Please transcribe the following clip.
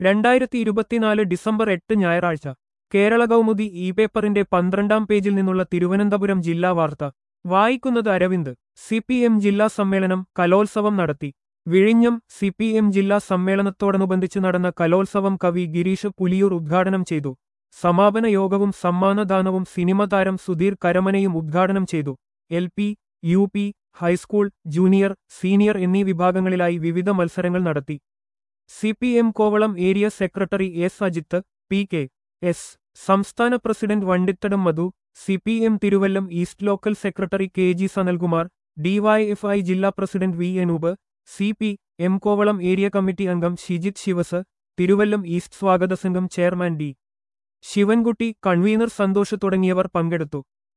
രണ്ടായിരത്തി ഇരുപത്തിനാല് ഡിസംബർ എട്ട് ഞായറാഴ്ച കേരള കൗമുദി ഇ പേപ്പറിന്റെ പന്ത്രണ്ടാം പേജിൽ നിന്നുള്ള തിരുവനന്തപുരം ജില്ലാ വാർത്ത വായിക്കുന്നത് അരവിന്ദ് സി പി എം ജില്ലാ സമ്മേളനം കലോത്സവം നടത്തി വിഴിഞ്ഞം സി പി എം ജില്ലാ സമ്മേളനത്തോടനുബന്ധിച്ച് നടന്ന കലോത്സവം കവി ഗിരീഷ് പുലിയൂർ ഉദ്ഘാടനം ചെയ്തു സമാപന യോഗവും സമ്മാനദാനവും സിനിമ താരം സുധീർ കരമനയും ഉദ്ഘാടനം ചെയ്തു L P U P high school junior senior എന്നീ വിഭാഗങ്ങളിലായി വിവിധ മത്സരങ്ങൾ നടത്തി C P M Kovalam area secretary S Ajith P K S സംസ്ഥാന president Vandithadam Madhu C P M Thiruvallam east local secretary K G Sanalkumar DYFI ജില്ലാ president V Anoop C P M Kovalam area committee അംഗം Shijith Shivas Thiruvallam east സ്വാഗത സംഘം chairman D Sivankutty convener Santhosh തുടങ്ങിയവർ പങ്കെടുത്തു